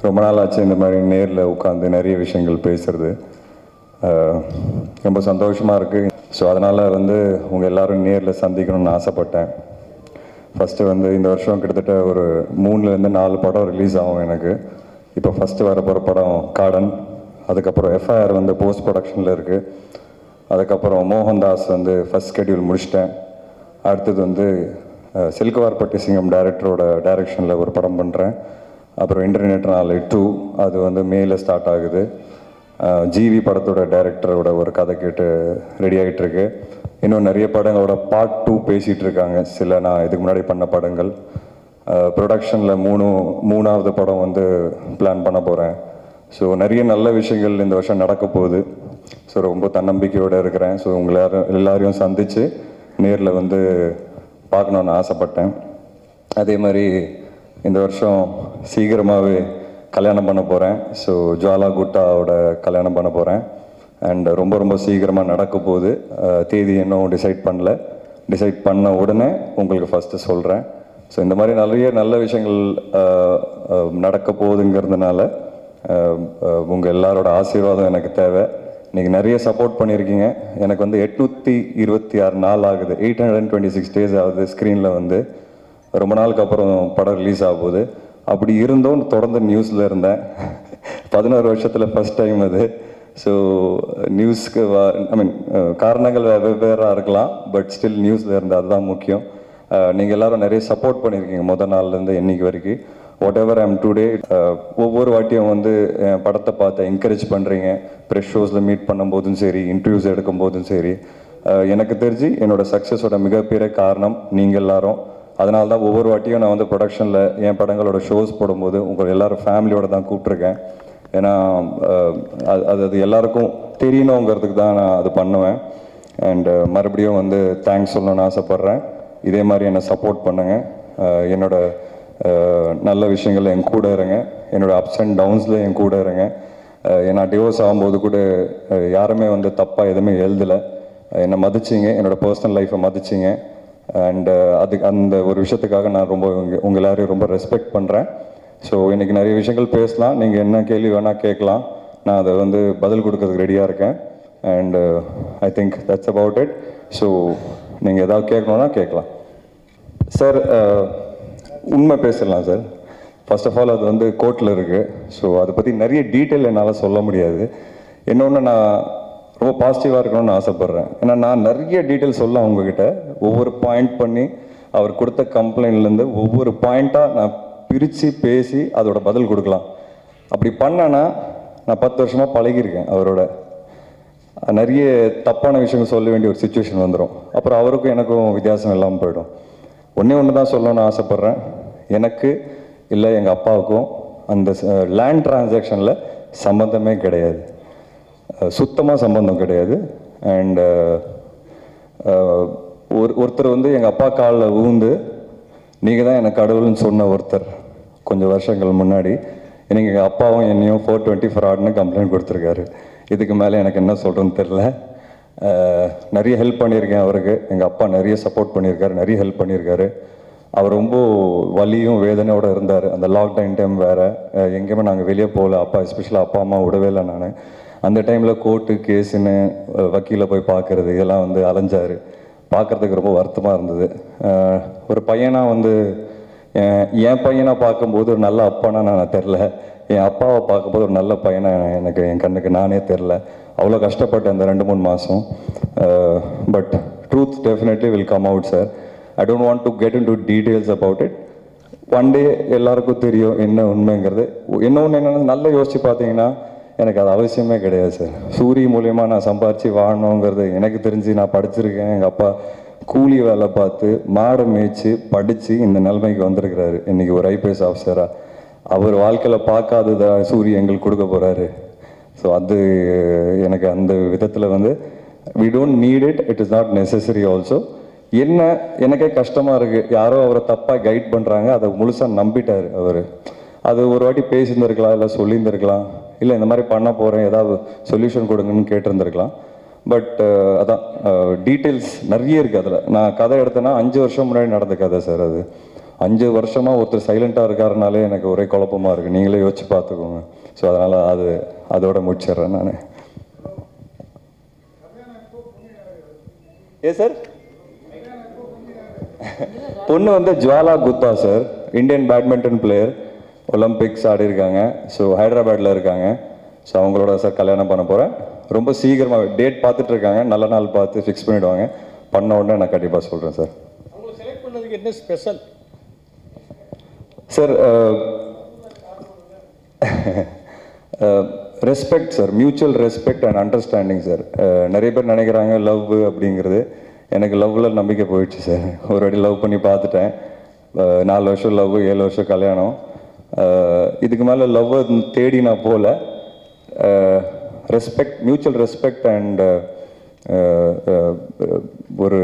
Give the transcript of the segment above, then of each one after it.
ரொம்ப நாள் ஆச்சு இந்த மாதிரி நேரில் உட்காந்து நிறைய விஷயங்கள் பேசுறது அஹ், ரொம்ப சந்தோஷமாக இருக்குது ஸோ அதனால் வந்து உங்கள் எல்லாரும் நேரில் சந்திக்கணும்னு ஆசைப்பட்டேன் ஃபஸ்ட்டு வந்து இந்த வருஷம் கிட்டத்தட்ட ஒரு மூணுலேருந்து நாலு படம் ரிலீஸ் ஆகும் எனக்கு இப்போ ஃபஸ்ட்டு வர போகிற படம் காடன் அதுக்கப்புறம் எஃப்ஐஆர் வந்து போஸ்ட் ப்ரொடக்ஷனில் இருக்குது அதுக்கப்புறம் மோகன்தாஸ் வந்து ஃபஸ்ட் ஸ்கெடியூல் முடிச்சிட்டேன் அடுத்தது வந்து அஹ், சில்குவார்பட்டி சிங்கம் டைரக்டரோட டைரக்ஷனில் ஒரு படம் பண்ணுறேன் அப்புறம் இன்டர்நெட் நாள் டூ அது வந்து மேல ஸ்டார்ட் ஆகுது அஹ், ஜிவி படத்தோட டைரக்டரோட ஒரு கதை கேட்டு ரெடி ஆகிட்டு இருக்கு இன்னும் நிறைய படங்களோட பார்ட் டூ பேசிகிட்டு இருக்காங்க சில நான் இதுக்கு முன்னாடி பண்ண படங்கள் ப்ரொடக்ஷனில் மூணு மூணாவது படம் வந்து பிளான் பண்ண போகிறேன் ஸோ நிறைய நல்ல விஷயங்கள் இந்த வருஷம் நடக்க போகுது ஸோ ரொம்ப தன்னம்பிக்கையோடு இருக்கிறேன் ஸோ உங்களை எல்லாரும் எல்லாரையும் சந்தித்து நேரில் வந்து பார்க்கணுன்னு ஆசைப்பட்டேன் அதே மாதிரி இந்த வருஷம் சீக்கிரமாகவே கல்யாணம் பண்ண போகிறேன் ஸோ ஜுவாலா குட்டாவோட கல்யாணம் பண்ண போகிறேன் அண்ட் ரொம்ப ரொம்ப சீக்கிரமாக நடக்க போகுது அஹ், தேதி இன்னும் டிசைட் பண்ணல டிசைட் பண்ண உடனே உங்களுக்கு ஃபஸ்ட்டு சொல்கிறேன் ஸோ இந்த மாதிரி நிறைய நல்ல விஷயங்கள் அஹ், அஹ், நடக்க போகுதுங்கிறதுனால உங்கள் எல்லாரோட ஆசீர்வாதம் எனக்கு தேவை நீங்கள் நிறைய சப்போர்ட் பண்ணியிருக்கீங்க எனக்கு வந்து எட்நூற்றி இருபத்தி ஆறு நாள் ஆகுது eight hundred and twenty six days ஆகுது ஸ்க்ரீனில் வந்து ரொம்ப நாளுக்கு அப்புறம் படம் ரிலீஸ் ஆக போகுது அப்படி இருந்தும் தொடர்ந்து நியூஸில் இருந்தேன் பதினோரு வருஷத்தில் ஃபஸ்ட் டைம் அது ஸோ நியூஸ்க்கு ஐ மீன் காரணங்கள் வே- வெவ்வேறா இருக்கலாம் பட் ஸ்டில் நியூஸில் இருந்தது அதுதான் முக்கியம் நீங்கள் எல்லாரும் நிறைய சப்போர்ட் பண்ணியிருக்கீங்க முத நாள்லேருந்து இன்னைக்கு வரைக்கும் வாட் எவர் ஐம் டுடே ஒவ்வொரு வாட்டியும் வந்து என் படத்தை பார்த்து என்கரேஜ் பண்ணுறீங்க ப்ரெஷ் ஷோஸில் மீட் பண்ணும்போதும் சரி இன்டர்வியூஸ் எடுக்கும் போதும் சரி அஹ், எனக்கு தெரிஞ்சு என்னோட சக்ஸஸோட மிகப்பெரிய காரணம் நீங்கள் எல்லாரும் அதனால தான் ஒவ்வொரு வாட்டியும் நான் வந்து ப்ரொடக்ஷனில் என் படங்களோட ஷோஸ் போடும்போது உங்கள் எல்லாரும் ஃபேமிலியோட தான் கூப்பிட்ருக்கேன் ஏன்னா அஹ், அது அது அது எல்லாருக்கும் தெரியணுங்கிறதுக்கு தான் நான் அது பண்ணுவேன் அண்ட் மறுபடியும் வந்து தேங்க்ஸ் சொல்லணும்னு ஆசைப்பட்றேன் இதே மாதிரி என்னை சப்போர்ட் பண்ணுங்கள் என்னோட அஹ், நல்ல விஷயங்கள் என் கூட இருங்க என்னோட அப்ஸ் அண்ட் டவுன்ஸில் என் கூட இருங்க அஹ், நான் டிவோர்ஸ் ஆகும்போது கூட அஹ், யாருமே வந்து தப்பாக எதுவுமே எழுதலை என்னை மதிச்சிங்க என்னோட பர்சனல் லைஃப்பை மதிச்சிங்க அண்ட் அதுக்கு அந்த ஒரு விஷயத்துக்காக நான் ரொம்ப உங்க உங்க எல்லாரையும் ரொம்ப ரெஸ்பெக்ட் பண்ணுறேன் ஸோ இன்னைக்கு நிறைய விஷயங்கள் பேசலாம் நீங்கள் என்ன கேள்வி வேணால் கேட்கலாம் நான் அதை வந்து பதில் கொடுக்கறதுக்கு ரெடியாக இருக்கேன் and I think that's about it so நீங்கள் ஏதாவது கேட்கணுன்னா கேட்கலாம் சார் உண்மை பேசிடலாம் சார் ஃபர்ஸ்ட் ஆஃப் ஆல் அது வந்து கோர்ட்டில் இருக்குது ஸோ அதை பற்றி நிறைய டீட்டெயில் என்னால் சொல்ல முடியாது இன்னொன்று நான் ரொம்ப பாசிட்டிவாக இருக்கணும்னு ஆசைப்பட்றேன் ஏன்னா நான் நிறைய டீட்டெயில் சொல்ல அவங்கக்கிட்ட ஒவ்வொரு பாயிண்ட் பண்ணி அவர் கொடுத்த கம்ப்ளைண்ட்லேருந்து ஒவ்வொரு பாயிண்ட்டாக நான் பிரித்து பேசி அதோட பதில் கொடுக்கலாம் அப்படி பண்ணேன்னா நான் பத்து வருஷமாக பழகியிருக்கேன் அவரோட நிறைய தப்பான விஷயங்கள் சொல்ல வேண்டிய ஒரு சுச்சுவேஷன் வந்துடும் அப்புறம் அவருக்கும் எனக்கும் வித்தியாசம் இல்லாமல் போயிடும் ஒன்றே ஒன்று தான் சொல்லணும்னு ஆசைப்பட்றேன் எனக்கு இல்லை எங்கள் அப்பாவுக்கும் அந்த லேண்ட் டிரான்சாக்ஷனில் சம்மந்தமே கிடையாது சுத்தமாக சம்பந்தம் கிடையாது அண்ட் ஒரு ஒருத்தர் வந்து எங்கள் அப்பா காலில் ஊந்து நீங்கள் தான் எனக்கு கடவுள்னு சொன்ன ஒருத்தர் கொஞ்சம் வருஷங்கள் முன்னாடி இன்னைக்கு எங்கள் அப்பாவும் என்னையும் ஃபோர் டுவெண்ட்டி ஃப்ராட்னு கம்ப்ளைண்ட் கொடுத்துருக்காரு இதுக்கு மேலே எனக்கு என்ன சொல்கிறேன்னு தெரில அஹ், நிறைய ஹெல்ப் பண்ணியிருக்கேன் அவருக்கு எங்கள் அப்பா நிறைய சப்போர்ட் பண்ணியிருக்காரு நிறைய ஹெல்ப் பண்ணியிருக்காரு அவர் ரொம்ப வலியும் வேதனையோட இருந்தார் அந்த லாக்டவுன் டைம் வேறு எங்கேயுமே நாங்கள் வெளியே போகல அப்பா எஸ்பெஷலாக அப்பா அம்மா விடவே இல்லை நான் அந்த டைமில் கோர்ட்டு கேஸுன்னு வக்கீலை போய் பார்க்கறது இதெல்லாம் வந்து அலைஞ்சார் பார்க்கறதுக்கு ரொம்ப வருத்தமாக இருந்தது அஹ், ஒரு பையனாக வந்து என் என் பையனை பார்க்கும்போது ஒரு நல்ல அப்பானா நான் தெரில என் அப்பாவை பார்க்கும்போது ஒரு நல்ல பையனை எனக்கு என் கண்ணுக்கு நானே தெரில அவ்வளோ கஷ்டப்பட்டேன் அந்த ரெண்டு மூணு மாதம் but truth definitely will come out sir I don't want to get into details about it one day எல்லாருக்கும் தெரியும் என்ன உண்மைங்கிறது இன்னொன்று என்னென்னா நல்லா யோசிச்சு பார்த்தீங்கன்னா எனக்கு அது அவசியமே கிடையாது சார் சூரி மூலியமாக நான் சம்பாரித்து வாழணுங்கிறது எனக்கு தெரிஞ்சு நான் படிச்சிருக்கேன் எங்கள் அப்பா கூலி வேலை பார்த்து மாடை மேய்ச்சி படித்து இந்த நிலைமைக்கு வந்திருக்கிறாரு இன்னைக்கு ஒரு ஐபிஎஸ் ஆஃபீஸராக அவர் வாழ்க்கையில் பார்க்காததா சூரி எங்களுக்கு கொடுக்க போகிறாரு ஸோ அது எனக்கு அந்த விதத்தில் வந்து we don't need it it is not necessary also என்ன எனக்கே கஷ்டமாக இருக்குது யாரோ அவரை தப்பாக கைட் பண்ணுறாங்க அதை முழுசாக நம்பிட்டார் அவர் அது ஒரு வாட்டி பேசியிருந்திருக்கலாம் இல்லை சொல்லியிருந்திருக்கலாம் இல்லை இந்த மாதிரி பண்ண போகிறேன் ஏதாவது சொல்யூஷன் கொடுங்கன்னு கேட்டிருந்திருக்கலாம் பட் அதான் டீட்டெயில்ஸ் நிறைய இருக்குது அதில் நான் கதை எடுத்தேன்னா அஞ்சு வருஷம் முன்னாடி நடந்த கதை சார் அது அஞ்சு வருஷமாக ஒருத்தர் சைலண்ட்டாக இருக்காருனாலே எனக்கு ஒரே குழப்பமாக இருக்குது நீங்களே யோசிச்சு பார்த்துக்கோங்க ஸோ அதனால் அது அதோட முடிச்சிடுறேன் நான் ஏ சார் பொண்ணு வந்து Jwala Gutta sir Indian badminton player Olympics ஆடி இருக்காங்க ஸோ ஹைதராபாத்தில் இருக்காங்க ஸோ அவங்களோட சார் கல்யாணம் பண்ண போகிறேன் ரொம்ப சீக்கிரமாக டேட் பார்த்துட்டு இருக்காங்க நல்ல நாள் பார்த்து ஃபிக்ஸ் பண்ணிவிடுவாங்க பண்ண உடனே நான் கண்டிப்பாக சொல்கிறேன் சார் அவங்களை செலக்ட் பண்ணதுக்கு என்ன special sir respect sir mutual respect and understanding sir நிறைய பேர் நினைக்கிறாங்க லவ் அப்படிங்கிறது எனக்கு லவ்ல நம்பிக்கை போயிடுச்சு சார் ஒரு வாட்டி லவ் பண்ணி பார்த்துட்டேன் அஹ், நாலு வருஷம் லவ் ஏழு வருஷம் கல்யாணம் அஹ், இதுக்கு மேலே லவ் தேடி நான் போகல ரெஸ்பெக்ட் மியூச்சுவல் ரெஸ்பெக்ட் அண்ட் ஒரு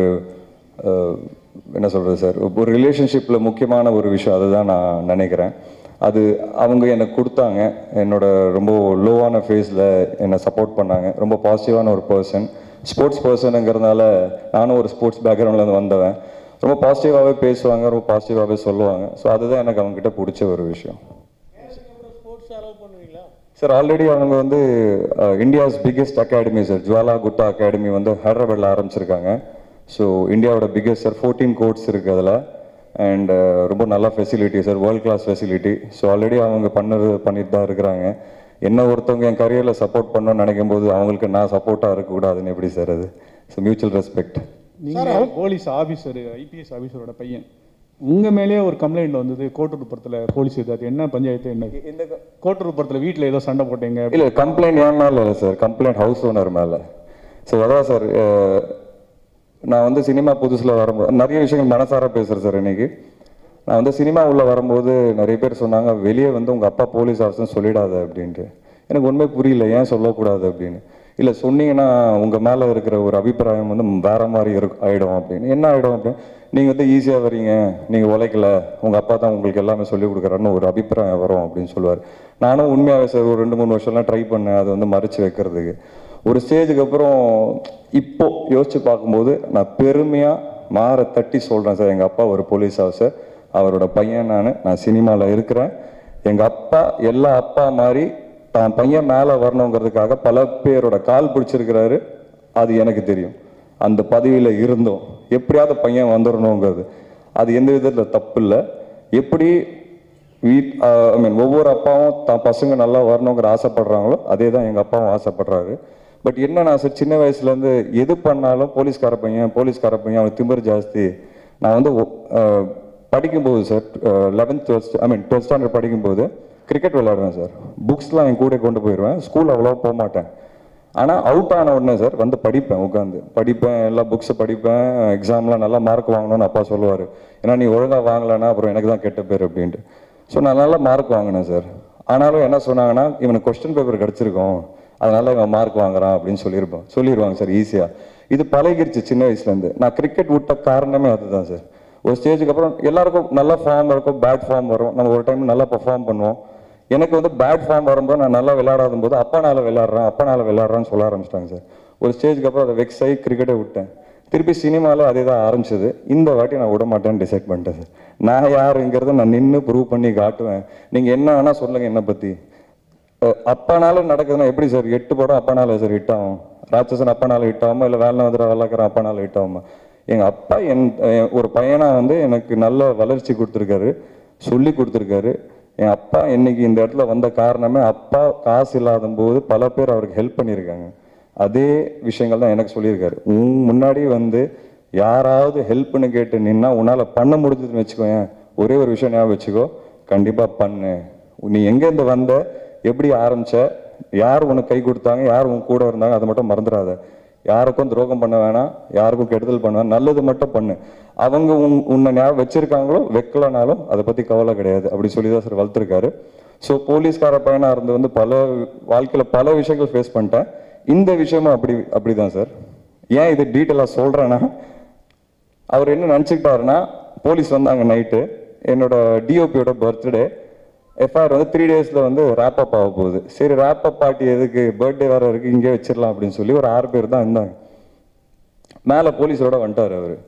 அஹ், என்ன சொல்கிறது சார் ஒரு ரிலேஷன்ஷிப்பில் முக்கியமான ஒரு விஷயம் அதுதான் நான் நினைக்கிறேன் அது அவங்க எனக்கு கொடுத்தாங்க என்னோட ரொம்ப லோவான ஃபேஸில் என்னை சப்போர்ட் பண்ணாங்க ரொம்ப பாசிட்டிவான ஒரு பர்சன் ஸ்போர்ட்ஸ் பர்சனுங்கிறதுனால நானும் ஒரு ஸ்போர்ட்ஸ் பேக்ரவுண்ட்லேருந்து வந்தவன் ரொம்ப பாசிட்டிவாகவே பேசுவாங்க ரொம்ப பாசிட்டிவாகவே சொல்லுவாங்க ஸோ அதுதான் எனக்கு அவங்ககிட்ட பிடிச்ச ஒரு விஷயம் ஸ்போர்ட்ஸ் அலோவ் பண்ணுவீங்களா சார் ஆல்ரெடி அவங்க வந்து India's biggest academy sir Jwala Gutta academy வந்து ஹைதராபாத்தில் ஆரம்பிச்சிருக்காங்க ஸோ இந்தியாவோட பிக்கெஸ்ட் சார் ஃபோர்டீன் கோர்ட்ஸ் இருக்குது அதில் அண்ட் ரொம்ப நல்ல facility sir world class facility so already அவங்க பண்ணது பண்ணிட்டு தான் இருக்கிறாங்க என்ன ஒருத்தவங்க என் கரியரில் சப்போர்ட் பண்ணணும்னு நினைக்கும் போது அவங்களுக்கு நான் சப்போர்ட்டாக இருக்கக்கூடாதுன்னு எப்படி சார் அது ஸோ மியூச்சுவல் ரெஸ்பெக்ட் நீங்க போலீஸ் ஆபீசர் ஐபிஎஸ் ஆபீசரோட பையன் உங்க மேலேயே ஒரு கம்ப்ளைண்ட் வந்தது கோட்டூர்புரத்துல போலீஸ் இது அது என்ன பஞ்சாயத்து என்ன இந்த கோட்டூர்புரத்துல வீட்ல ஏதோ சண்டை போட்டீங்க இல்லை கம்ப்ளைண்ட் ஏன் மேலே இல்லை சார் கம்ப்ளைண்ட் ஹவுஸ் ஓனர் மேலே ஸோ அதான் சார் அஹ், நான் வந்து சினிமா புதுசில் வரும்போது நிறைய விஷயங்கள் மனசார பேசுகிறேன் சார் இன்னைக்கு நான் வந்து சினிமா உள்ள வரும்போது நிறைய பேர் சொன்னாங்க வெளியே வந்து உங்கள் அப்பா போலீஸ் ஆஃபீஸர் சொல்லிடாத அப்படின்ட்டு எனக்கு உண்மை புரியல ஏன் சொல்லக்கூடாது அப்படின்னு இல்லை சொன்னீங்கன்னா உங்கள் மேலே இருக்கிற ஒரு அபிப்பிராயம் வந்து வேற மாதிரி இருக்கு ஆயிடும் அப்படின்னு என்ன ஆகிடும் அப்படின்னு நீங்கள் வந்து ஈஸியாக வரீங்க நீங்கள் உழைக்கல உங்கள் அப்பா தான் உங்களுக்கு எல்லாமே சொல்லிக் கொடுக்குறாருன்னு ஒரு அபிப்பிராயம் வரும் அப்படின்னு சொல்லுவார் நானும் உண்மையாகவே சார் ஒரு ரெண்டு மூணு வருஷம்லாம் ட்ரை பண்ணேன் அதை வந்து மறைச்சு வைக்கிறதுக்கு ஒரு ஸ்டேஜுக்கு அப்புறம் இப்போ யோசிச்சு பார்க்கும்போது நான் பெருமையாக மாற தட்டி சொல்கிறேன் சார் எங்கள் அப்பா ஒரு போலீஸ் ஆஃபீஸர் அவரோட பையன் நான் நான் சினிமாவில் இருக்கிறேன் எங்கள் அப்பா எல்லா அப்பா மாதிரி தான் பையன் மேலே வரணுங்கிறதுக்காக பல பேரோட கால் பிடிச்சிருக்கிறாரு அது எனக்கு தெரியும் அந்த பதவியில் இருந்தோம் எப்படியாவது பையன் வந்துடணுங்கிறது அது எந்த விதத்தில் தப்பு இல்லை எப்படி வீட் ஐ மீன் ஒவ்வொரு அப்பாவும் தான் பசங்க நல்லா வரணுங்கிற ஆசைப்படுறாங்களோ அதே தான் எங்கள் அப்பாவும் ஆசைப்படுறாரு பட் என்ன நான் சார் சின்ன வயசுலேருந்து எது பண்ணாலும் போலீஸ்கார பையன் போலீஸ்கார பையன் அவனுக்கு திமிர் ஜாஸ்தி நான் வந்து ஒ- அஹ், படிக்கும்போது sir eleventh twelfth I mean twelfth standard படிக்கும்போது கிரிக்கெட் விளையாடுவேன் சார் புக்ஸ்லாம் என் கூட கொண்டு போயிடுவேன் ஸ்கூல் அவ்வளோ போக மாட்டேன் ஆனால் அவுட் ஆன உடனே சார் வந்து படிப்பேன் உட்காந்து படிப்பேன் எல்லா புக்ஸை படிப்பேன் எக்ஸாம்லாம் நல்லா மார்க் வாங்கணும்னு அப்பா சொல்லுவார் ஏன்னா நீ ஒழுங்காக வாங்கலைன்னா அப்புறம் எனக்கு தான் கெட்ட பேர் அப்படின்ட்டு ஸோ நான் நல்லா மார்க் வாங்கினேன் சார் ஆனாலும் என்ன சொன்னாங்கன்னா இவனுக்கு கொஸ்டின் பேப்பர் கிடச்சிருக்கும் அதனால இவன் மார்க் வாங்குறான் அப்படின்னு சொல்லியிருப்பான் சொல்லிடுவாங்க சார் ஈஸியாக இது பழகிருச்சு சின்ன வயசுலேருந்து நான் கிரிக்கெட் விட்ட காரணமே அதுதான் சார் ஒரு ஸ்டேஜுக்கு அப்புறம் எல்லாருக்கும் நல்ல ஃபார்ம் இருக்கும் பேட் ஃபார்ம் வரும் நம்ம ஒரு டைம் நல்லா பெர்ஃபார்ம் பண்ணுவோம் எனக்கு வந்து பேட் ஃபார்ம் வரும்போது நான் நல்லா விளையாடாத போது அப்பனால விளையாடுறேன் அப்பனால விளையாடுறான்னு சொல்ல ஆரம்பிச்சிட்டாங்க சார் ஒரு ஸ்டேஜ்க்கு அப்புறம் அதை வெக்ஸ் ஆகி கிரிக்கெட்டை விட்டேன் திருப்பி சினிமாவில் அதே தான் ஆரம்பிச்சது இந்த வாட்டி நான் விட மாட்டேன்னு டிசைட் பண்ணிட்டேன் சார் நான் யாருங்கிறத நான் நின்று ப்ரூவ் பண்ணி காட்டுவேன் நீங்கள் என்ன வேணால் சொல்லுங்கள் என்னை பற்றி அப்பனால நடக்குதுன்னா எப்படி சார் எட்டு படம் அப்பனால சார் ஹிட் ஆகும் ராட்சசன் அப்பனால ஹிட் ஆகுமா இல்லை வேலை வந்துட வெள்ளாக்கிறேன் அப்பனால ஹிட் ஆகுமா எங்கள் அப்பா என் என் ஒரு பையனா வந்து எனக்கு நல்ல வளர்ச்சி கொடுத்துருக்காரு சொல்லி கொடுத்துருக்காரு என் அப்பா இன்னைக்கு இந்த இடத்துல வந்த காரணமே அப்பா காசு இல்லாத போது பல பேர் அவருக்கு ஹெல்ப் பண்ணியிருக்காங்க அதே விஷயங்கள் தான் எனக்கு சொல்லியிருக்காரு உன் முன்னாடி வந்து யாராவது ஹெல்ப்னு கேட்டு நின்னா உன்னால் பண்ண முடிஞ்சதுன்னு வச்சுக்கோயேன் ஒரே ஒரு விஷயம் ஞாபகம் வச்சுக்கோ கண்டிப்பாக பண்ணு நீ எங்கேருந்து வந்த எப்படி ஆரம்பிச்ச யார் உனக்கு கை கொடுத்தாங்க யார் உன் கூட இருந்தாங்க அதை மட்டும் மறந்துடாத யாருக்கும் துரோகம் பண்ண வேணாம் யாருக்கும் கெடுதல் பண்ண வேணாம் நல்லது மட்டும் பண்ணு அவங்க உன் உன்னை ஞாபகம் வச்சிருக்காங்களோ வைக்கலனாலும் அதை பற்றி கவலை கிடையாது அப்படி சொல்லி தான் சார் வளர்த்துருக்காரு ஸோ போலீஸ்கார பையனாக இருந்து வந்து பல வாழ்க்கையில் பல விஷயங்கள் ஃபேஸ் பண்ணிட்டேன் இந்த விஷயமும் அப்படி அப்படிதான் சார் ஏன் இது டீட்டெயிலாக சொல்கிறேன்னா அவர் என்ன நினச்சிக்கிட்டாருன்னா போலீஸ் வந்தாங்க நைட்டு என்னோட டிஓபியோட பர்த்டே எஃப்ஐஆர் வந்து த்ரீ டேஸில் வந்து ரேப் அப் ஆக போகுது சரி ரேப் அப் பார்ட்டி எதுக்கு பர்த்டே வேறு இருக்குது இங்கே வச்சிடலாம் அப்படின்னு சொல்லி ஒரு ஆறு பேர் தான் இருந்தாங்க மேலே போலீஸோட வந்துட்டார் அவர்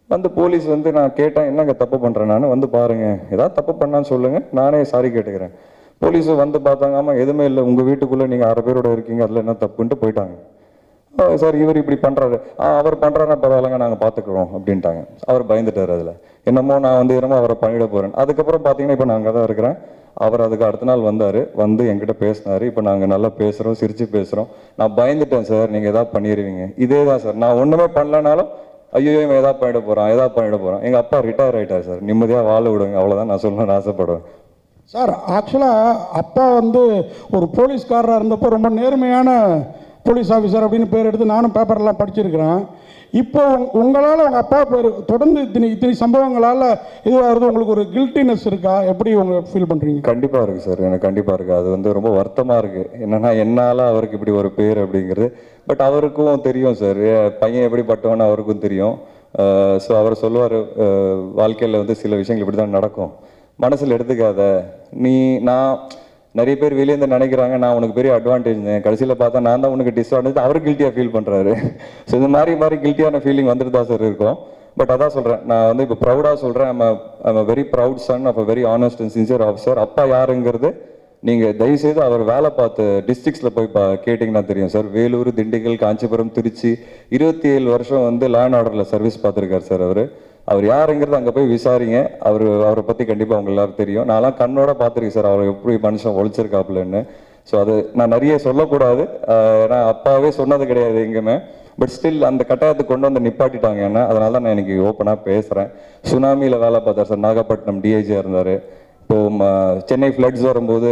வந்து போலீஸ் வந்து நான் கேட்டேன் என்னங்க தப்பு பண்ணுறேன் நான் வந்து பாருங்க ஏதாவது தப்பு பண்ணான்னு சொல்லுங்க நானே சாரி கேட்டுக்கிறேன் போலீஸும் வந்து பார்த்தாங்க ஆமாம் எதுவுமே இல்லை உங்கள் வீட்டுக்குள்ளே நீங்கள் அரை பேரோட இருக்கீங்க அதில் என்ன தப்புன்ட்டு போயிட்டாங்க ஆ, சார் இவர் இப்படி பண்றாரு ஆ அவர் பண்றாருன்னா பரவாயில்லைங்க நாங்க பாத்துக்கிறோம் அப்படின்ட்டாங்க அவர் பயந்துட்டாரு அதுல என்னமோ நான் வந்து என்னமோ அவரை பண்ணிட போறேன் அதுக்கப்புறம் பாத்தீங்கன்னா இப்போ நான் அங்கே தான் இருக்கிறேன் அவர் அதுக்கு அடுத்த நாள் வந்தாரு வந்து என்கிட்ட பேசினாரு இப்போ நாங்க நல்லா பேசுறோம் சிரிச்சு பேசுறோம் நான் பயந்துட்டேன் சார் நீங்க ஏதாவது பண்ணிடுவீங்க இதே தான் சார் நான் ஒண்ணுமே பண்ணலனாலும் ஐயோ இவன் ஏதாவது பண்ணிட போறான் ஏதாவது பண்ணிட போறான் எங்க அப்பா ரிட்டையர் ஆயிட்டார் சார் நிம்மதியா வாழ விடுங்க அவ்வளவுதான் நான் சொல்லணும்னு ஆசைப்படுவேன் சார் ஆக்சுவலாக அப்பா வந்து ஒரு போலீஸ்காரராக இருந்தப்போ ரொம்ப நேர்மையான போலீஸ் ஆஃபீஸர் அப்படின்னு பேர் எடுத்து நானும் பேப்பர்லாம் படிச்சிருக்கிறேன் இப்போ உங்களால் உங்கள் அப்பா பேர் தொடர்ந்து இத்தனை இத்தனை சம்பவங்களால் இதுவாகிறது உங்களுக்கு ஒரு கில்ட்டினஸ் இருக்கா எப்படி உங்க ஃபீல் பண்ணுறீங்க கண்டிப்பா இருக்கு சார் எனக்கு கண்டிப்பா இருக்கு அது வந்து ரொம்ப வருத்தமா இருக்கு என்னன்னா என்னால அவருக்கு இப்படி ஒரு பேர் அப்படிங்கிறது பட் அவருக்கும் தெரியும் சார் பையன் எப்படிப்பட்டவன்னு அவருக்கும் தெரியும் ஸோ அவர் சொல்லுவார் வாழ்க்கையில் வந்து சில விஷயங்கள் இப்படி தான் நடக்கும் மனசில் எடுத்துக்காத நீ நான் நிறைய பேர் வெளியே இருந்து நினைக்கிறாங்க நான் உனக்கு பெரிய அட்வான்டேஜ் கடைசியில் பார்த்தா நான் தான் உனக்கு டிஸ்அட்வான்டேஜ் அவர் கில்ட்டியாக ஃபீல் பண்ணுறாரு ஸோ இந்த மாதிரி மாதிரி கில்ட்டியான ஃபீலிங் வந்துட்டு தான் சார் இருக்கும் பட் அதான் சொல்கிறேன் நான் வந்து இப்போ ப்ரௌடாக சொல்கிறேன் I'm a very proud son of a very honest and sincere officer அப்பா யாருங்கிறது நீங்கள் தயவுசெய்து அவர் வேலை பார்த்த டிஸ்ட்ரிக்ஸில் போய் பா கேட்டிங்கன்னா தெரியும் சார் வேலூர் திண்டுக்கல் காஞ்சிபுரம் திருச்சி இருபத்தி ஏழு வருஷம் வந்து லேண்ட் ஆர்டரில் சர்வீஸ் பார்த்துருக்காரு சார் அவர் அவர் யாருங்கிறது அங்கே போய் விசாரிங்க அவர் அவரை பற்றி கண்டிப்பாக அவங்க எல்லாரும் தெரியும் நான்லாம் கண்ணோட பார்த்துருக்கேன் சார் அவர் எப்படி மனுஷன் ஒழிச்சிருக்காப்புலன்னு ஸோ அது நான் நிறைய சொல்லக்கூடாது ஆஹ் ஏன்னா அப்பாவே சொன்னது கிடையாது எங்கேயுமே பட் ஸ்டில் அந்த கட்டாயத்துக்கு கொண்டு வந்து நிப்பாட்டிட்டாங்க என்ன அதனால தான் நான் இன்னைக்கு ஓப்பனாக பேசுகிறேன் சுனாமியில் வேலை பார்த்தார் சார் நாகப்பட்டினம் டிஐஜியாக இருந்தார் இப்போ ம- சென்னை ஃப்ளட்ஸ் வரும்போது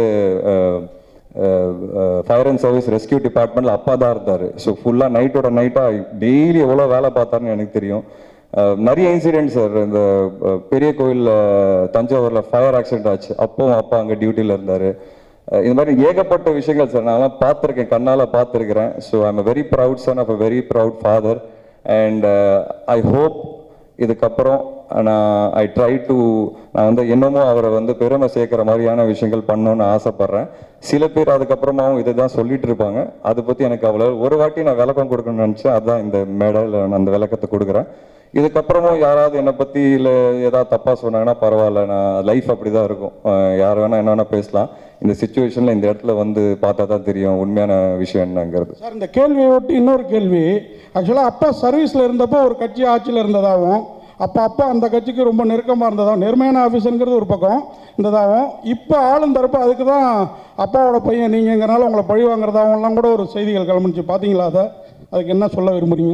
ஃபயர் அண்ட் சர்வீஸ் ரெஸ்கியூ டிபார்ட்மெண்ட்டில் அப்பா தான் இருந்தார் ஸோ ஃபுல்லாக நைட்டோட நைட்டாக டெய்லி எவ்வளோ வேலை பார்த்தாருன்னு எனக்கு தெரியும் அஹ், நிறைய இன்சிடென்ட் சார் இந்த அஹ், பெரிய கோயிலில் தஞ்சாவூரில் ஃபயர் ஆக்சிடென்ட் ஆச்சு அப்பவும் அப்பா அங்கே டியூட்டியில் இருந்தார் இந்த மாதிரி ஏகப்பட்ட விஷயங்கள் சார் நான்லாம் பார்த்துருக்கேன் கண்ணால் பார்த்துருக்கிறேன் so I'm a very proud son of a very proud father and I hope இதுக்கப்புறம் நான் ஐ ட்ரை டு நான் வந்து என்னமோ அவரை வந்து பெருமை சேர்க்கிற மாதிரியான விஷயங்கள் பண்ணணும்னு ஆசைப்பட்றேன் சில பேர் அதுக்கப்புறமாவும் இதை தான் சொல்லிட்டு இருப்பாங்க அதை பற்றி எனக்கு அவ்வளோ ஒரு வாட்டி நான் விளக்கம் கொடுக்கணும்னு நினச்சேன் அதான் இந்த மேடையில் நான் அந்த விளக்கத்தை கொடுக்குறேன் இதுக்கப்புறமும் யாராவது என்னை பற்றி இல்லை ஏதாவது தப்பாக சொன்னாங்கன்னா பரவாயில்ல நான் லைஃப் அப்படி தான் இருக்கும் அஹ் யார் வேணால் என்ன வேணால் பேசலாம் இந்த சுச்சுவேஷனில் இந்த இடத்துல வந்து பார்த்தா தான் தெரியும் உண்மையான விஷயம் என்னங்கிறது சார் இந்த கேள்வியை ஒட்டி இன்னொரு கேள்வி ஆக்சுவலாக அப்பா சர்வீஸில் இருந்தப்போ ஒரு கட்சி ஆட்சியில் இருந்ததாகவும் அப்போ அப்பா அந்த கட்சிக்கு ரொம்ப நெருக்கமாக இருந்ததாகவும் நேர்மையான ஆஃபீஸருங்கிறது ஒரு பக்கம் இருந்ததாகவும் இப்போ ஆளும் தரப்பு அதுக்கு தான் அப்பாவோட பையன் நீங்கங்கிறனால உங்களை பழி வாங்குறதாகவும்லாம் கூட ஒரு செய்திகள் கிளம்பிச்சு பார்த்தீங்களா அதை அதுக்கு என்ன சொல்ல விரும்புறீங்க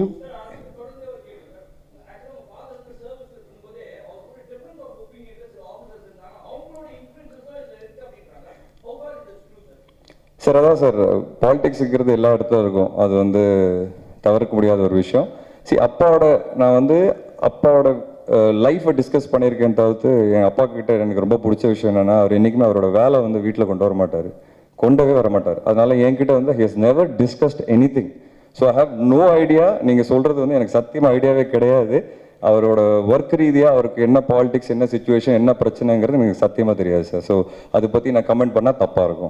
சார் அதான் சார் பாலிடிக்ஸுங்கிறது எல்லா இடத்துல இருக்கும் அது வந்து தவிர்க்க முடியாத ஒரு விஷயம் சரி அப்பாவோட நான் வந்து அப்பாவோட லைஃப்பை டிஸ்கஸ் பண்ணியிருக்கேன் தவிர்த்து என் அப்பா கிட்ட எனக்கு ரொம்ப பிடிச்ச விஷயம் என்னன்னா அவர் என்றைக்குமே அவரோட வேலை வந்து வீட்டில் கொண்டு வர மாட்டார் கொண்டவே வர மாட்டார் அதனால என்கிட்ட வந்து he never discussed anything so I have no idea நீங்கள் சொல்கிறது வந்து எனக்கு சத்தியமாக ஐடியாவே கிடையாது அவரோட ஒர்க் ரீதியாக அவருக்கு என்ன பாலிடிக்ஸ் என்ன சுச்சுவேஷன் என்ன பிரச்சனைங்கிறது எனக்கு சத்தியமாக தெரியாது சார் ஸோ அதை பற்றி நான் கமெண்ட் பண்ணால் தப்பாக இருக்கும்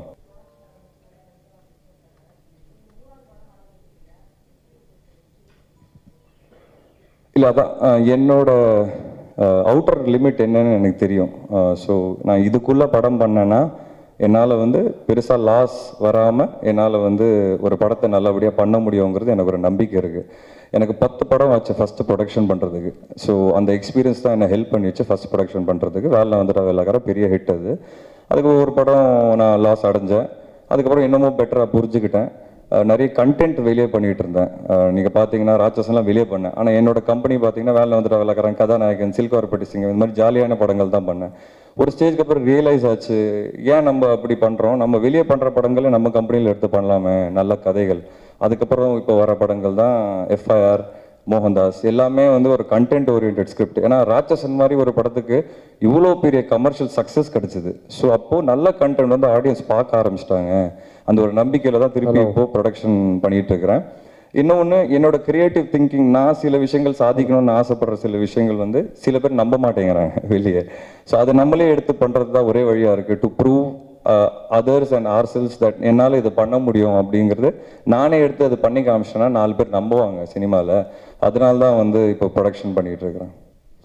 இல்லை அதான் அஹ், என்னோட அவுட்டர் லிமிட் என்னன்னு எனக்கு தெரியும் ஸோ நான் இதுக்குள்ளே படம் பண்ணேன்னா என்னால் வந்து பெருசாக லாஸ் வராமல் என்னால் வந்து ஒரு படத்தை நல்லபடியாக பண்ண முடியுங்கிறது எனக்கு ஒரு நம்பிக்கை இருக்குது எனக்கு பத்து படம் ஆச்சு ஃபஸ்ட்டு ப்ரொடக்ஷன் பண்ணுறதுக்கு ஸோ அந்த எக்ஸ்பீரியன்ஸ் தான் என்னை ஹெல்ப் பண்ணிச்சு ஃபஸ்ட் ப்ரொடக்ஷன் பண்ணுறதுக்கு வேலை வந்துட்டு வேலைக்கார பெரிய ஹிட் அது அதுக்கு ஒரு படம் நான் லாஸ் அடைஞ்சேன் அதுக்கப்புறம் இன்னமும் பெட்டராக புரிஞ்சுக்கிட்டேன் அஹ் நிறைய கண்டென்ட் வெளியே பண்ணிட்டு இருந்தேன் அஹ் நீங்க பாத்தீங்கன்னா ராட்சசன்லாம் வெளியே பண்ணேன் ஆனா என்னோட கம்பெனி பாத்தீங்கன்னா வேலை வந்துட்டு விளக்குறேன் கதாநாயகன் சில்கார்பட்டி சிங்கம் இந்த மாதிரி ஜாலியான படங்கள் தான் பண்ணேன் ஒரு ஸ்டேஜ்க்கு அப்புறம் ரியலைஸ் ஆச்சு ஏன் நம்ம அப்படி பண்றோம் நம்ம வெளியே பண்ற படங்களை நம்ம கம்பெனியில் எடுத்து பண்ணலாமே நல்ல கதைகள் அதுக்கப்புறம் இப்போ வர படங்கள் தான் எஃப்ஐஆர் மோகன்தாஸ் எல்லாமே வந்து ஒரு கண்டென்ட் ஓரியன்ட் ஸ்கிரிப்ட் ஏன்னா ராட்சசன் மாதிரி ஒரு படத்துக்கு இவ்வளோ பெரிய கமர்ஷியல் சக்ஸஸ் கிடைச்சது ஸோ அப்போ நல்ல கண்டென்ட் வந்து ஆடியன்ஸ் பார்க்க ஆரம்பிச்சிட்டாங்க அந்த ஒரு நம்பிக்கையில தான் திருப்பி இப்போ ப்ரொடக்ஷன் பண்ணிட்டு இருக்கிறேன் இன்னொன்று என்னோட கிரியேட்டிவ் திங்கிங் நான் சில விஷயங்கள் சாதிக்கணும்னு ஆசைப்படுற சில விஷயங்கள் வந்து சில பேர் நம்ப மாட்டேங்கிறாங்க வெளியே ஸோ அதை நம்மளே எடுத்து பண்ணுறது தான் ஒரே வழியாக இருக்குது to prove others and ourselves that என்னால் இது பண்ண முடியும் அப்படிங்கிறது நானே எடுத்து அது பண்ணி காமிச்சேன்னா நாலு பேர் நம்புவாங்க சினிமாவில் அதனால தான் வந்து இப்போ ப்ரொடக்ஷன் பண்ணிட்டு இருக்கிறேன்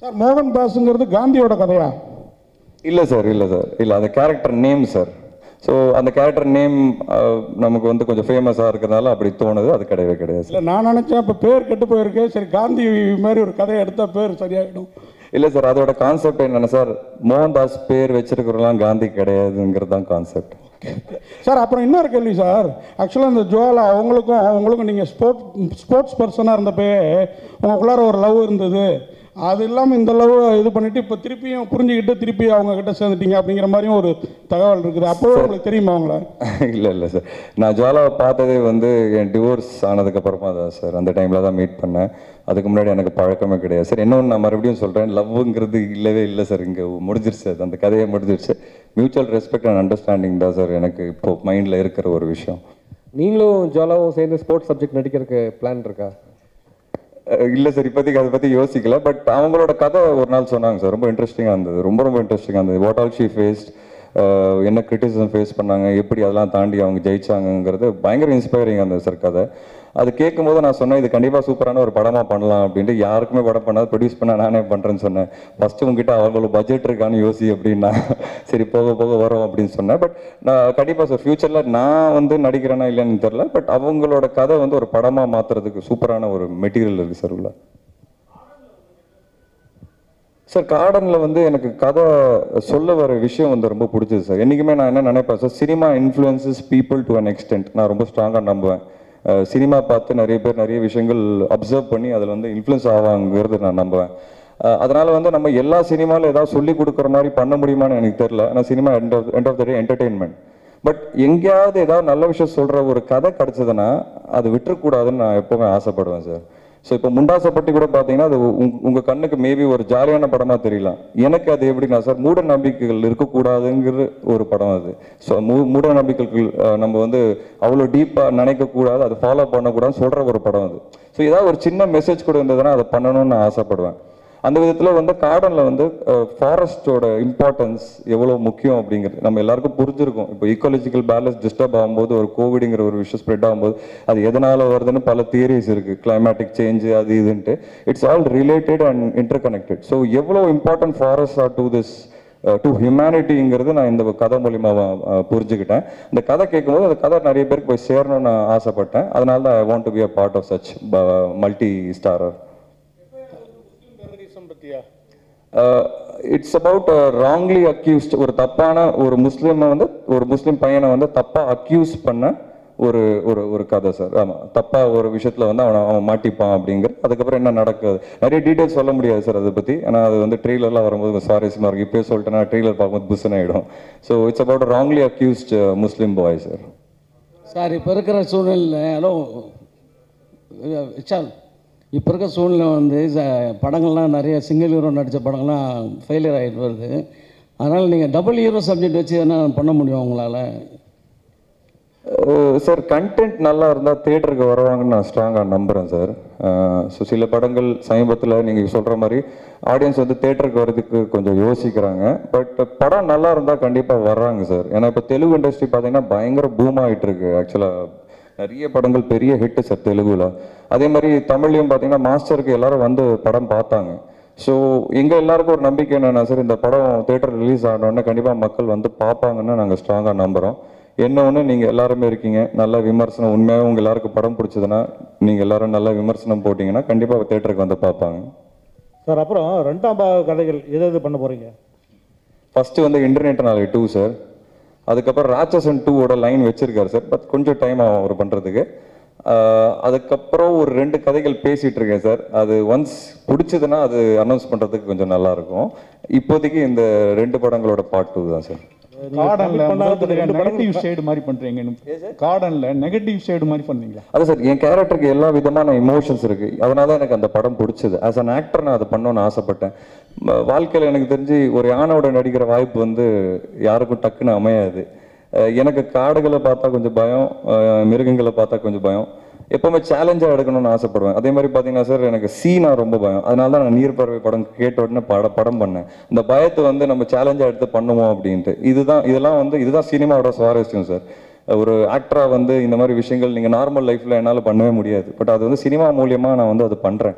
சார் மோகன் தாஸுங்கிறது காந்தியோட கதையா இல்லை சார் இல்லை சார் இல்லை அந்த கேரக்டர் நேம் சார் ஸோ அந்த கேரக்டர் நேம் நமக்கு வந்து கொஞ்சம் ஃபேமஸாக இருக்கிறதுனால அப்படி தோணுது அது கிடையவே கிடையாது சார் இல்லை நான் நினச்சேன் இப்போ பேர் கெட்டு போயிருக்கு சரி காந்தி மாதிரி ஒரு கதையை எடுத்தால் பேர் சரியாயிடும் இல்லை சார் அதோட கான்செப்ட் என்னென்ன சார் மோகன்தாஸ் பேர் வச்சிருக்கிறவங்களாம் காந்தி கிடையாதுங்கிறது தான் கான்செப்ட் சார் அப்புறம் இன்னொரு கேள்வி சார் ஆக்சுவலாக இந்த ஜுவாலா அவங்களுக்கும் அவங்களுக்கும் நீங்கள் ஸ்போர்ட் ஸ்போர்ட்ஸ் பர்சனாக இருந்தப்பே உங்களுக்குள்ளார ஒரு லவ் இருந்தது அது இல்லாமல் இந்த லவ் இது பண்ணிட்டு இப்போ திருப்பியும் புரிஞ்சுக்கிட்டு திருப்பி அவங்க கிட்ட சேர்ந்துட்டீங்க அப்படிங்கிற மாதிரியும் ஒரு தகவல் இருக்குது அப்போவே உங்களுக்கு தெரியுமா அவங்கள இல்லை இல்லை சார் நான் ஜுவாலாவை பார்த்ததே வந்து என் டிவோர்ஸ் ஆனதுக்கப்புறமா தான் சார் அந்த டைமில் தான் மீட் பண்ணேன் அதுக்கு முன்னாடி எனக்கு பழக்கமே கிடையாது சார் இன்னொன்று நான் மறுபடியும் சொல்கிறேன் லவ்ங்கிறது இல்லவே இல்லை சார் இங்கே முடிஞ்சிருச்சு அது அந்த கதையை முடிஞ்சிருச்சு மியூச்சுவல் ரெஸ்பெக்ட் அண்ட் அண்டர்ஸ்டாண்டிங் தான் சார் எனக்கு இப்போ மைண்டில் இருக்கிற ஒரு விஷயம் நீங்களும் ஜாலாவும் சேர்ந்து ஸ்போர்ட்ஸ் சப்ஜெக்ட் நடிக்கிறதுக்கு பிளான் இருக்கா அஹ் இல்ல சார் இப்போதைக்கு அதை பத்தி யோசிக்கல பட் அவங்களோட கதை ஒரு நாள் சொன்னாங்க சார் ரொம்ப இன்ட்ரெஸ்டிங்காக இருந்தது ரொம்ப ரொம்ப இன்ட்ரெஸ்டிங்காக இருந்தது வாட் ஆல் ஷீ ஃபேஸ்ட் என்ன கிரிட்டிசிசம் ஃபேஸ் பண்ணாங்க எப்படி அதெல்லாம் தாண்டி அவங்க ஜெயிச்சாங்கங்கிறது பயங்கர இன்ஸ்பைரிங்காக இருந்தது சார் கதை அது கேட்கும்போது நான் சொன்னேன் இது கண்டிப்பாக சூப்பரான ஒரு படமாக பண்ணலாம் அப்படின்ட்டு யாருக்குமே படம் பண்ணாது ப்ரொடியூஸ் பண்ண நானே பண்ணுறேன்னு சொன்னேன் ஃபஸ்ட்டு உங்ககிட்ட அவங்களோட பட்ஜெட் இருக்கான்னு யோசி அப்படின்னா சரி போக போக வரும் அப்படின்னு சொன்னேன் பட் நான் கண்டிப்பாக சார் ஃப்யூச்சரில் நான் வந்து நடிக்கிறேனா இல்லைன்னு தெரில பட் அவங்களோட கதை வந்து ஒரு படமாக மாற்றுறதுக்கு சூப்பரான ஒரு மெட்டீரியல் இருக்குது சார் உள்ள சார் கார்டனில் வந்து எனக்கு கதை சொல்ல வர விஷயம் வந்து ரொம்ப பிடிச்சது சார் என்றைக்குமே நான் என்ன நினைப்பேன் sir cinema influences people to an extent நான் ரொம்ப ஸ்ட்ராங்காக நம்புவேன் அஹ் சினிமா பார்த்து நிறைய பேர் நிறைய விஷயங்கள் அப்சர்வ் பண்ணி அதில் வந்து இன்ஃப்ளூயன்ஸ் ஆவாங்கிறது நான் நம்புவேன் அஹ் அதனால வந்து நம்ம எல்லா சினிமாவில் ஏதாவது சொல்லி கொடுக்குற மாதிரி பண்ண முடியுமான்னு எனக்கு தெரியல ஆனால் cinema end of end of the day entertainment but எங்கேயாவது ஏதாவது நல்ல விஷயம் சொல்கிற ஒரு கதை கிடச்சதுன்னா அது விட்டுறக்கூடாதுன்னு நான் எப்போவுமே ஆசைப்படுவேன் சார் ஸோ இப்போ முண்டாசப்பட்டி கூட பார்த்தீங்கன்னா அது உங்க- உங்க கண்ணுக்கு மேபி ஒரு ஜாலியான படமா தெரியலாம் எனக்கு அது எப்படின்னா சார் மூட நம்பிக்கைகள் இருக்கக்கூடாதுங்கிற ஒரு படம் அது ஸோ மூட நம்பிக்கைகள் அஹ், நம்ம வந்து அவ்வளோ டீப்பாக நினைக்கக்கூடாது அதை ஃபாலோ பண்ணக்கூடாதுன்னு சொல்ற ஒரு படம் அது ஸோ ஏதாவது ஒரு சின்ன மெசேஜ் கூட இருந்ததுன்னா அதை பண்ணணும்னு நான் ஆசைப்படுவேன் அந்த விதத்தில் வந்து கார்டனில் வந்து ஃபாரஸ்டோட இம்பார்ட்டன்ஸ் எவ்வளோ முக்கியம் அப்படிங்கிறது நம்ம எல்லாருக்கும் புரிஞ்சிருக்கும் இப்போ ஈக்காலஜிக்கல் பேலன்ஸ் டிஸ்டர்ப் ஆகும்போது ஒரு கோவிடுங்கிற ஒரு விஷயம் ஸ்ப்ரெட் ஆகும்போது அது எதனால வருதுன்னு பல தியரிஸ் இருக்கு கிளைமேட்டிக் சேஞ்ச் அது இதுன்ட்டு it's all related and interconnected so எவ்வளோ important forest are to this to ஹியூமனிட்டிங்கிறது நான் இந்த கதை மூலியமா அஹ், புரிஞ்சுக்கிட்டேன் இந்த கதை கேட்கும்போது அந்த கதை நிறைய பேருக்கு போய் சேரணும்னு நான் ஆசைப்பட்டேன் அதனால தான் I want to be a part of such multi starrer terrorism பத்தியா இட்ஸ் அபவுட் ராங்லி அக்யூஸ்ட் ஒரு தப்பான ஒரு முஸ்லீமை வந்து ஒரு முஸ்லீம் பையனை வந்து தப்பா அக்யூஸ் பண்ண ஒரு ஒரு ஒரு கதை சார் ஆமா தப்பா ஒரு விஷயத்துல வந்து அவன் அவன் மாட்டிப்பான் அப்படிங்கிற அதுக்கப்புறம் என்ன நடக்குது நிறைய டீடைல்ஸ் சொல்ல முடியாது சார் அதை பத்தி ஆனா அது வந்து ட்ரெய்லர்லாம் வரும்போது சுவாரஸ்யமா இருக்கு இப்பயே சொல்லிட்டேன்னா ட்ரெய்லர் பார்க்கும்போது புஸ்ன்னு ஆயிடும் so it's about wrongly accused Muslim boy sir sir இப்போ இருக்கிற சூழ்நிலை ஹலோ விஷால் இப்போ இருக்க சூழ்நிலை வந்து ச- படங்கள்லாம் நிறைய சிங்கிள் ஹீரோ நடித்த படங்கள்லாம் ஃபெயிலியர் ஆகிட்டு வருது அதனால் நீங்கள் டபுள் ஹீரோ சப்ஜெக்ட் வச்சு என்ன பண்ண முடியும் உங்களால் சார் கண்டென்ட் நல்லா இருந்தால் தேட்டருக்கு வருவாங்கன்னு நான் ஸ்ட்ராங்காக நம்புகிறேன் சார் ஸோ சில படங்கள் சமீபத்தில் நீங்கள் சொல்கிற மாதிரி ஆடியன்ஸ் வந்து தேட்டருக்கு வர்றதுக்கு கொஞ்சம் யோசிக்கிறாங்க பட் படம் நல்லா இருந்தால் கண்டிப்பாக வர்றாங்க சார் ஏன்னா இப்போ தெலுங்கு இண்டஸ்ட்ரி பார்த்தீங்கன்னா பயங்கர பூம் ஆகிட்டு இருக்கு ஆக்சுவலாக நிறைய படங்கள் பெரிய ஹிட் சார் தெலுங்குல அதே மாதிரி தமிழ்லையும் பார்த்தீங்கன்னா மாஸ்டருக்கு எல்லாரும் வந்து படம் பார்த்தாங்க ஸோ எங்கள் எல்லாருக்கும் ஒரு நம்பிக்கை என்னன்னா சார் இந்த படம் தேட்டர் ரிலீஸ் ஆனோடனே கண்டிப்பாக மக்கள் வந்து பார்ப்பாங்கன்னு நாங்கள் ஸ்ட்ராங்காக நம்புகிறோம் என்ன ஒன்று நீங்கள் எல்லாருமே இருக்கீங்க நல்ல விமர்சனம் உண்மையாக உங்கள் எல்லாருக்கும் படம் பிடிச்சதுன்னா நீங்கள் எல்லாரும் நல்ல விமர்சனம் போட்டிங்கன்னா கண்டிப்பாக தேட்டருக்கு வந்து பார்ப்பாங்க சார் அப்புறம் ரெண்டாம் பாக கதைகள் எது எது பண்ண போறீங்க ஃபர்ஸ்ட் வந்து இன்டர்நெட் நாளை டூ சார் அதுக்கப்புறம் ராட்சசன் டூவோட லைன் வச்சிருக்காரு சார் பட் கொஞ்சம் டைம் ஆகும் அவர் பண்ணுறதுக்கு அதுக்கப்புறம் ஒரு ரெண்டு கதைகள் பேசிட்டு இருக்கேன் சார் அது ஒன்ஸ் பிடிச்சதுன்னா அது அனௌன்ஸ் பண்ணுறதுக்கு கொஞ்சம் நல்லா இருக்கும் இப்போதைக்கு இந்த ரெண்டு படங்களோட பார்ட் டூ தான் சார் கார்டன்ல பண்ணாத ரெண்டு நெகட்டிவ் ஷேடு மாதிரி பண்றீங்க கார்டன்ல நெகட்டிவ் ஷேடு மாதிரி பண்ணீங்களா அது சார் என் கேரக்டருக்கு எல்லா விதமான இமோஷன்ஸ் இருக்கு அதனால தான் எனக்கு அந்த படம் பிடிச்சது ஆஸ் அன் ஆக்டர் நான் அதை பண்ணணும்னு ஆசைப்பட்டேன் ம- வாழ்க்கையில எனக்கு தெரிஞ்சு ஒரு யானோட நடிக்கிற வாய்ப்பு வந்து யாருக்கும் டக்குன்னு அமையாது அஹ் எனக்கு காடுகளை பார்த்தா கொஞ்சம் பயம் அஹ் மிருகங்களை பார்த்தா கொஞ்சம் பயம் எப்பவுமே சேலஞ்சாக எடுக்கணும்னு ஆசைப்படுவேன் அதே மாதிரி பார்த்தீங்கன்னா சார் எனக்கு சீனா ரொம்ப பயம் அதனால தான் நான் நீர்ப்பறவை படம் கேட்ட உடனே பட படம் பண்ணேன் இந்த பயத்தை வந்து நம்ம சேலஞ்சாக எடுத்து பண்ணுவோம் அப்படின்ட்டு இதுதான் இதெல்லாம் வந்து இதுதான் சினிமாவோட சுவாரஸ்யம் சார் ஒரு ஆக்டரா வந்து இந்த மாதிரி விஷயங்கள் நீங்க நார்மல் லைஃப்ல என்னால பண்ணவே முடியாது பட் அது வந்து சினிமா மூலியமா நான் வந்து அது பண்றேன்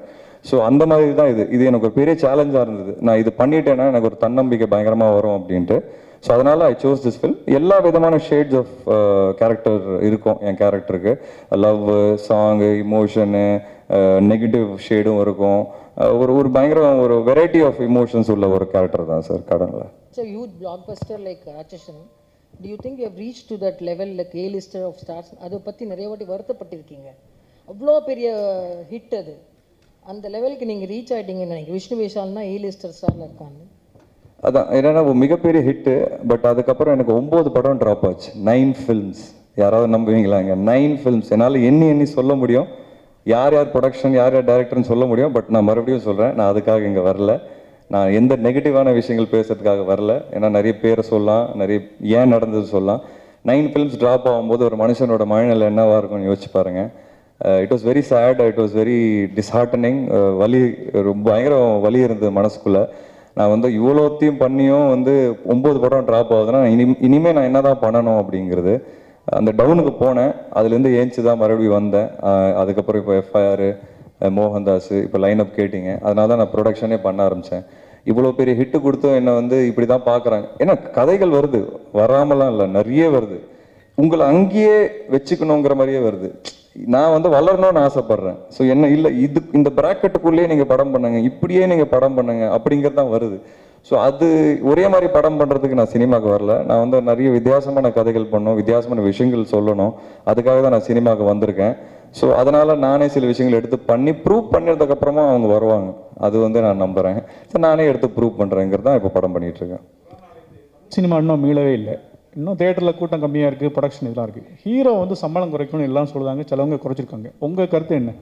ஸோ அந்த மாதிரி தான் இது இது எனக்கு ஒரு பெரிய சேலஞ்சாக இருந்தது நான் இது பண்ணிட்டேன்னா எனக்கு ஒரு தன்னம்பிக்கை பயங்கரமாக வரும் அப்படின்ட்டு ஸோ அதனால் ஐ சோஸ் திஸ் ஃபில் எல்லா விதமான ஷேட்ஸ் ஆஃப் கேரக்டர் இருக்கும் என் கேரக்டருக்கு லவ் சாங்கு இமோஷனு நெகட்டிவ் ஷேடும் இருக்கும் அஹ் ஒரு ஒரு பயங்கர ஒரு வெரைட்டி ஆஃப் இமோஷன்ஸ் உள்ள ஒரு கேரக்டர் தான் சார் கடனில் It's a huge blockbuster like Ratchashan. Do you think you have reached to that level like A-lister of stars? அதை பற்றி நிறைய வாட்டி வருத்தப்பட்டிருக்கீங்க அவ்வளோ பெரிய ஹிட் அது அந்த லெவலுக்கு நீங்கள் ரீச் ஆகிட்டீங்கன்னு நினைக்கிறேன் விஷ்ணு விஷால்னா ஏ-லிஸ்டர் ஸ்டாரில் இருக்காங்க அதான் என்னன்னா ஒரு மிகப்பெரிய ஹிட்டு பட் அதுக்கப்புறம் எனக்கு ஒம்பது படம் ட்ராப் ஆச்சு நைன் ஃபில்ம்ஸ் யாராவது நம்புவீங்களாங்க நைன் ஃபில்ம்ஸ் என்னால் எண்ணி எண்ணி சொல்ல முடியும் யார் யார் ப்ரொடக்ஷன் யார் யார் டைரக்டர்னு சொல்ல முடியும் பட் நான் மறுபடியும் சொல்கிறேன் நான் அதுக்காக இங்கே வரல நான் எந்த நெகட்டிவான விஷயங்கள் பேசுறதுக்காக வரல ஏன்னா நிறைய பேரை சொல்லலாம் நிறைய ஏன் நடந்தது சொல்லலாம் நைன் ஃபில்ம்ஸ் ட்ராப் ஆகும்போது ஒரு மனுஷனோட மனநிலை என்னவா இருக்கும்னு யோசிச்சு பாருங்க it was very sad it was very disheartening வலி ரொம்ப பயங்கர வலி இருந்தது மனசுக்குள்ள நான் வந்து இவ்வளோத்தையும் பண்ணியும் வந்து ஒம்பது படம் ட்ராப் ஆகுதுன்னா இனி இனிமே நான் என்னதான் பண்ணணும் அப்படிங்கிறது அந்த டவுனுக்கு போனேன் அதுலேருந்து ஏஞ்சி தான் மறுபடியும் வந்தேன் அஹ் அதுக்கப்புறம் இப்போ எஃப்ஐஆர் மோகன்தாஸ் இப்போ லைனப் கேட்டிங்க அதனால தான் நான் ப்ரொடக்ஷனே பண்ண ஆரம்பித்தேன் இவ்வளோ பெரிய ஹிட்டு கொடுத்தும் என்னை வந்து இப்படி தான் பார்க்குறாங்க ஏன்னா கதைகள் வருது வராமலாம் இல்லை நிறைய வருது உங்களை அங்கேயே வச்சுக்கணுங்கிற மாதிரியே வருது நான் வந்து வளரணும்னு ஆசைப்படுறேன் ஸோ என்ன இல்லை இது இந்த ப்ராக்கெட்டுக்குள்ளேயே நீங்கள் படம் பண்ணுங்க இப்படியே நீங்கள் படம் பண்ணுங்க அப்படிங்கிறது தான் வருது ஸோ அது ஒரே மாதிரி படம் பண்ணுறதுக்கு நான் சினிமாவுக்கு வரல நான் வந்து நிறைய வித்தியாசமான கதைகள் பண்ணணும் வித்தியாசமான விஷயங்கள் சொல்லணும் அதுக்காக தான் நான் சினிமாவுக்கு வந்திருக்கேன் ஸோ அதனால நானே சில விஷயங்கள் எடுத்து பண்ணி ப்ரூவ் பண்ணதுக்கு அப்புறமா அவங்க வருவாங்க அது வந்து நான் நம்புறேன் ஸோ நானே எடுத்து ப்ரூவ் பண்ணுறேங்கிறது தான் இப்போ படம் பண்ணிட்டு இருக்கேன் சினிமா இன்னும் மீளவே இல்லை இன்னும் தேட்டரில் கூட்டம் கம்மியாக இருக்குது ப்ரொடக்ஷன் இதெல்லாம் இருக்குது ஹீரோ வந்து சம்பளம் குறைக்கணும்னு எல்லாம் சொல்லுதாங்க சிலவங்க குறைச்சிருக்காங்க உங்கள் கருத்து என்ன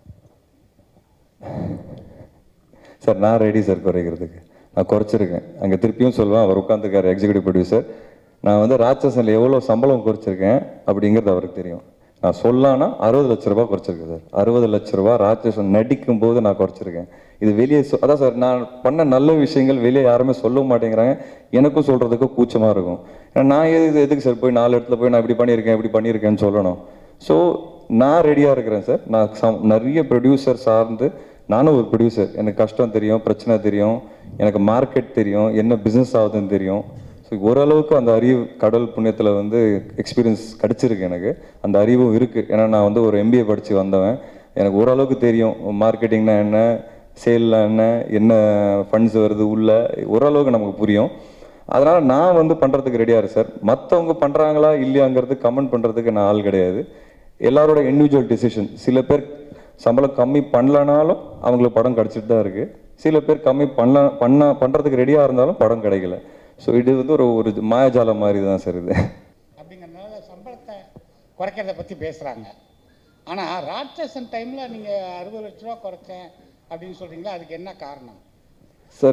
சார் நான் ரெடி சார் குறைக்கிறதுக்கு நான் குறைச்சிருக்கேன் அங்கே திருப்பியும் சொல்லுவேன் அவர் உட்காந்துருக்காரு எக்ஸிக்யூட்டிவ் ப்ரொடியூசர் நான் வந்து ராட்சசனில் எவ்வளோ சம்பளம் குறைச்சிருக்கேன் அப்படிங்கிறது அவருக்கு தெரியும் நான் சொல்லானா அறுபது லட்ச ரூபாய் குறைச்சிருக்கேன் சார் அறுபது லட்ச ரூபாய் ராட்சசன் நடிக்கும் போது நான் குறைச்சிருக்கேன் இது வெளியே சொ- அதான் சார் நான் பண்ண நல்ல விஷயங்கள் வெளியே யாருமே சொல்ல மாட்டேங்கிறாங்க எனக்கும் சொல்கிறதுக்கு கூச்சமாக இருக்கும் ஏன்னா நான் எது இது எதுக்கு சார் போய் நாலு இடத்துல போய் நான் இப்படி பண்ணியிருக்கேன் இப்படி பண்ணியிருக்கேன்னு சொல்லணும் ஸோ நான் ரெடியாக இருக்கிறேன் சார் நான் சம் நிறைய ப்ரொடியூசர் சார்ந்து நானும் ஒரு ப்ரொடியூசர் எனக்கு கஷ்டம் தெரியும் பிரச்சனை தெரியும் எனக்கு மார்க்கெட் தெரியும் என்ன பிஸ்னஸ் ஆகுதுன்னு தெரியும் ஸோ ஓரளவுக்கு அந்த அறிவு கடல் புண்ணியத்தில் வந்து எக்ஸ்பீரியன்ஸ் கிடச்சிருக்கு எனக்கு அந்த அறிவும் இருக்குது ஏன்னா நான் வந்து ஒரு எம்பிஏ படித்து வந்தவன் எனக்கு ஓரளவுக்கு தெரியும் மார்க்கெட்டிங்னா என்ன சேல்னா என்ன என்ன ஃபண்ட்ஸ் வருது உள்ள ஓரளவுக்கு நமக்கு புரியும் அதனால நான் வந்து பண்றதுக்கு ரெடியா இருக்கு சார் மற்றவங்க பண்றாங்களா இல்லையாங்கிறது கமெண்ட் பண்றதுக்கு நான் ஆள் கிடையாது எல்லாரோட இண்டிவிஜுவல் டிசிஷன் சில பேர் சம்பளம் கம்மி பண்ணலனாலும் அவங்களுக்கு படம் கிடைச்சிட்டு தான் இருக்கு சில பேர் கம்மி பண்ண பண்ண பண்றதுக்கு ரெடியா இருந்தாலும் படம் கிடைக்கல ஸோ இது வந்து ஒரு ஒரு மாயாஜாலம் மாதிரி தான் சார் இது அப்படிங்கிறதுனால சம்பளத்தை குறைக்கிறத பற்றி பேசுகிறாங்க ஆனால் ராட்சசன் டைமில் நீங்கள் அறுபது லட்ச ரூபா குறைச்சேன் அப்படின்னு சொல்கிறீங்களா அதுக்கு என்ன காரணம் சார்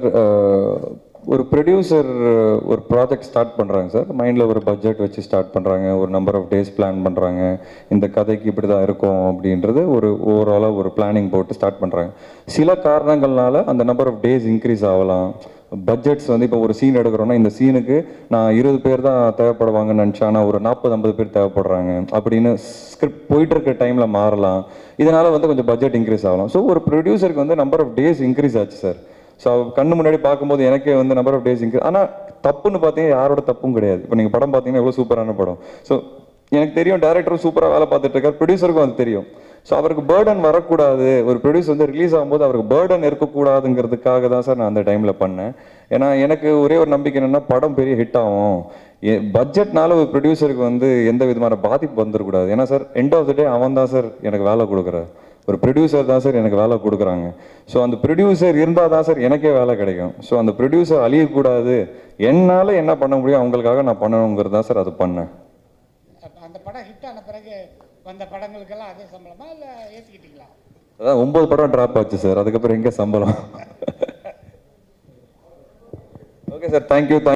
ஒரு ப்ரொடியூசர் ஒரு ப்ராஜெக்ட் ஸ்டார்ட் பண்ணுறாங்க சார் மைண்டில் ஒரு பட்ஜெட் வச்சு ஸ்டார்ட் பண்ணுறாங்க ஒரு நம்பர் ஆஃப் டேஸ் பிளான் பண்ணுறாங்க இந்த கதைக்கு இப்படி தான் இருக்கும் அப்படின்றது ஒரு ஓவராலாக ஒரு பிளானிங் போட்டு ஸ்டார்ட் பண்ணுறாங்க சில காரணங்கள்னால அந்த நம்பர் ஆஃப் டேஸ் இன்க்ரீஸ் ஆகலாம் பட்ஜெட்ஸ் வந்து இப்போ ஒரு சீன் எடுக்கிறோன்னா இந்த சீனுக்கு நான் இருபது பேர் தான் தேவைப்படுவாங்கன்னு நினச்சேன் ஆனால் ஒரு நாற்பது ஐம்பது பேர் தேவைப்படுறாங்க அப்படின்னு ஸ்கிரிப்ட் போயிட்டு இருக்க டைமில் மாறலாம் இதனால வந்து கொஞ்சம் பட்ஜெட் இன்க்ரீஸ் ஆகலாம் ஸோ ஒரு ப்ரொடியூசருக்கு வந்து நம்பர் ஆஃப் டேஸ் இன்க்ரீஸ் ஆச்சு சார் ஸோ கண்ணு முன்னாடி பார்க்கும்போது எனக்கே வந்து நம்பர் ஆஃப் டேஸ் இன்க்ரீஸ் ஆனால் தப்புன்னு பார்த்தீங்கன்னா யாரோட தப்பும் கிடையாது இப்போ நீங்கள் படம் பார்த்தீங்கன்னா எவ்வளோ சூப்பரான படம் ஸோ எனக்கு தெரியும் டேரக்டரும் சூப்பராக வேலை பார்த்துட்டு இருக்கார் ப்ரொடியூசருக்கும் அது தெரியும் ஸோ அவருக்கு பேர்டன் வரக்கூடாது ஒரு ப்ரொடியூசர் வந்து ரிலீஸ் ஆகும்போது அவருக்கு பேர்டன் இருக்கக்கூடாதுங்கிறதுக்காக தான் சார் நான் அந்த டைமில் பண்ணேன் ஏன்னா எனக்கு ஒரே ஒரு நம்பிக்கை என்னன்னா படம் பெரிய ஹிட் ஆகும் பட்ஜெட்னால ஒரு ப்ரொடியூசருக்கு வந்து எந்த விதமான பாதிப்பு வந்துடக்கூடாது ஏன்னா sir end of the day அவன் தான் சார் எனக்கு வேலை கொடுக்குறாரு ஒரு ப்ரொடியூசர் தான் சார் எனக்கு வேலை கொடுக்குறாங்க ஸோ அந்த ப்ரொடியூசர் இருந்தால் தான் சார் எனக்கே வேலை கிடைக்கும் ஸோ அந்த ப்ரொடியூசர் அழியக்கூடாது என்னால் என்ன பண்ண முடியும் அவங்களுக்காக நான் பண்ணணுங்கிறது தான் சார் அது பண்ணேன் அப்ப அந்த படம் ஹிட் ஆன பிறகு வந்த படங்களுக்கெல்லாம் அதே சம்பளமா இல்லை ஏற்றிக்கிட்டீங்களா அதான் ஒன்பது படம் ட்ராப் ஆச்சு சார் அதுக்கப்புறம் எங்கே சம்பளம் ஓகே சார் தேங்க்யூ தேங்க்